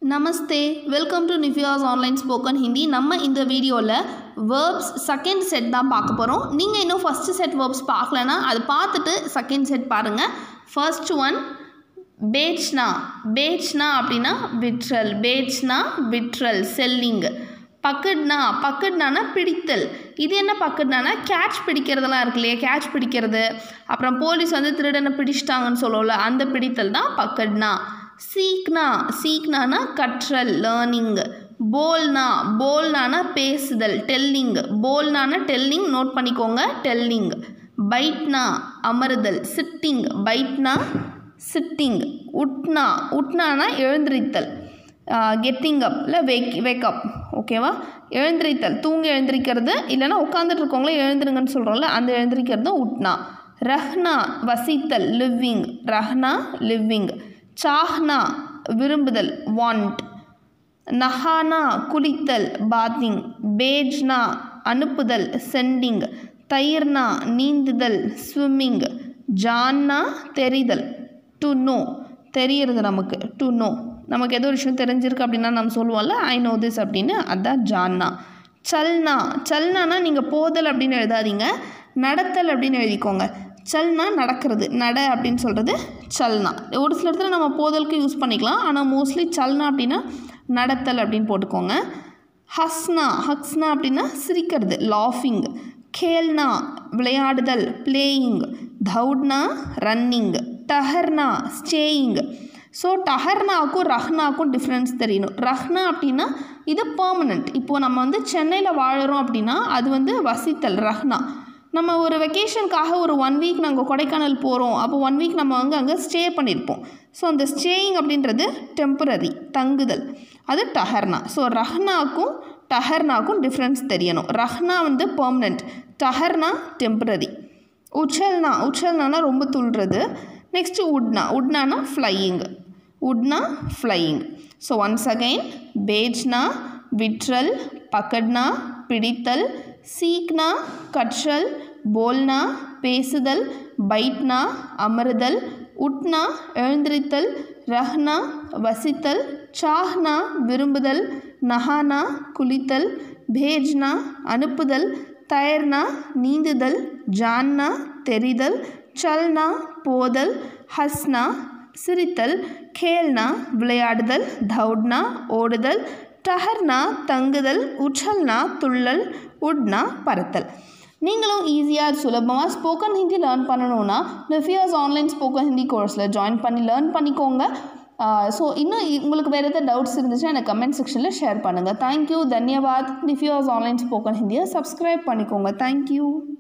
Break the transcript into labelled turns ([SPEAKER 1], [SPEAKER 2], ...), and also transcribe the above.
[SPEAKER 1] Namaste welcome to நிஃபியாஸ் online spoken Hindi நம்ம இந்த வீடியோவில் வேர்ப்ஸ் செகண்ட் செட் தான் பார்க்க போகிறோம் நீங்கள் இன்னும் ஃபஸ்ட்டு செட் வேர்ப்ஸ் பார்க்கலனா அது பார்த்துட்டு செகண்ட் செட் பாருங்கள் ஃபர்ஸ்ட் ஒன் பேச்னா பேச்னா அப்படின்னா விட்ரல் பேச்னா விட்ரல் செல்லிங் பக்கட்னா பக்கட்னானா பிடித்தல் இது என்ன பக்கட்னானா கேட்ச் பிடிக்கிறதெல்லாம் இருக்கு இல்லையா கேட்ச் பிடிக்கிறது அப்புறம் போலீஸ் வந்து திருடனை பிடிச்சிட்டாங்கன்னு சொல்லுவோம்ல அந்த பிடித்தல் தான் பக்கட்னா சீக்னா சீக்னானா கற்றல் லேர்னிங் போல்னா போல்னானா பேசுதல் டெல்லிங் போல்னானா டெல்லிங் நோட் பண்ணிக்கோங்க டெல்லிங் பைட்னா அமருதல் சிட்டிங் பைட்னா சிட்டிங் உட்னா உட்னானா எழுந்திரித்தல் கெட்டிங் அப் இல்லை வேக் வேக்கப் ஓகேவா எழுந்திரித்தல் தூங்கி எழுந்திரிக்கிறது இல்லைன்னா உட்காந்துட்டு இருக்கவங்கள எழுந்திருங்கன்னு சொல்கிறோம்ல அந்த எழுந்திரிக்கிறது தான் உட்னா ரஹ்னா வசித்தல் லிவ்விங் ரஹ்னா லிவ்விங் சாஹ்னா விரும்புதல் வாண்ட் நஹானா குளித்தல் பாத்திங் பேஜ்னா அனுப்புதல் சென்டிங் தயிர்னா நீந்துதல் ஸ்விம்மிங் ஜான்னா தெரிதல் டு நோ தெரியறது நமக்கு டு நோ நமக்கு ஏதோ ஒரு விஷயம் தெரிஞ்சிருக்கு அப்படின்னா நம்ம சொல்லுவோம்ல ஐ நோ திஸ் அப்படின்னு அதான் ஜான்னா சல்னா சல்னானா நீங்கள் போதல் அப்படின்னு எழுதாதீங்க நடத்தல் அப்படின்னு எழுதிக்கோங்க சல்னா நடக்கிறது நட அப்படின்னு சொல்கிறது சல்னா ஒரு சில இடத்துல நம்ம போதலுக்கு யூஸ் பண்ணிக்கலாம் ஆனால் மோஸ்ட்லி சல்னா அப்படின்னா நடத்தல் அப்படின்னு போட்டுக்கோங்க ஹஸ்னா ஹக்ஸ்னா அப்படின்னா சிரிக்கிறது லாஃபிங் கேல்னா விளையாடுதல் பிளேயிங் தவுட்னா ரன்னிங் டஹர்னா ஸ்டேயிங் ஸோ டஹர்னாக்கும் ரஹ்னாக்கும் டிஃப்ரென்ஸ் தெரியணும் ரஹ்னா அப்படின்னா இது பர்மனண்ட் இப்போது நம்ம வந்து சென்னையில் வாழறோம் அப்படின்னா அது வந்து வசித்தல் ரஹ்னா நம்ம ஒரு வெக்கேஷனுக்காக ஒரு ஒன் வீக் நாங்கள் கொடைக்கானல் போகிறோம் அப்போ ஒன் வீக் நம்ம வந்து அங்கே ஸ்டே பண்ணியிருப்போம் ஸோ அந்த ஸ்டேயிங் அப்படின்றது டெம்பரரி தங்குதல் அது டஹர்னா ஸோ ரஹ்னாக்கும் டஹர்னாக்கும் டிஃப்ரென்ஸ் தெரியணும் ரஹ்னா வந்து பர்மனண்ட் டஹர்னா டெம்பரரி உச்சல்னா உச்சல்னானா ரொம்ப துள்ளுறது நெக்ஸ்ட்டு உட்னா உட்னானா ஃப்ளையிங் உட்னா ஃப்ளையிங் ஸோ ஒன்ஸ் அகைன் பேஜ்னா விட்ரல் பக்கட்னா பிடித்தல் சீக்னா கற்றல் போல்னா பேசுதல் பைட்னா அமருதல் உட்னா எழுந்திரித்தல் ரஹ்னா வசித்தல் சாஹ்னா விரும்புதல் நஹானா குளித்தல் பேஜ்னா அனுப்புதல் தயர்னா நீந்துதல் ஜான்னா தெரிதல் சல்னா போதல் ஹஸ்னா சிரித்தல் கேல்னா விளையாடுதல் தவுட்னா ஓடுதல் டஹர்னா தங்குதல் உச்சல்னா துள்ளல் உட்னா பறத்தல் நீங்களும் ஈஸியாக சுலபமாக ஸ்போக்கன் ஹிந்தி லேர்ன் பண்ணணுன்னா நிஃபியாஸ் ஆன்லைன் ஸ்போக்கன் ஹிந்தி கோர்ஸில் ஜாயின் பண்ணி லேர்ன் பண்ணிக்கோங்க ஸோ இன்னும் உங்களுக்கு வேறு எதாவது டவுட்ஸ் இருந்துச்சுன்னா எனக்கு கமெண்ட் செக்ஷனில் ஷேர் பண்ணுங்கள் தேங்க்யூ தன்யவாத் நிஃபியாஸ் ஆன்லைன் ஸ்போக்கன் ஹிந்தியை சப்ஸ்கிரைப் பண்ணிக்கோங்க தேங்க்யூ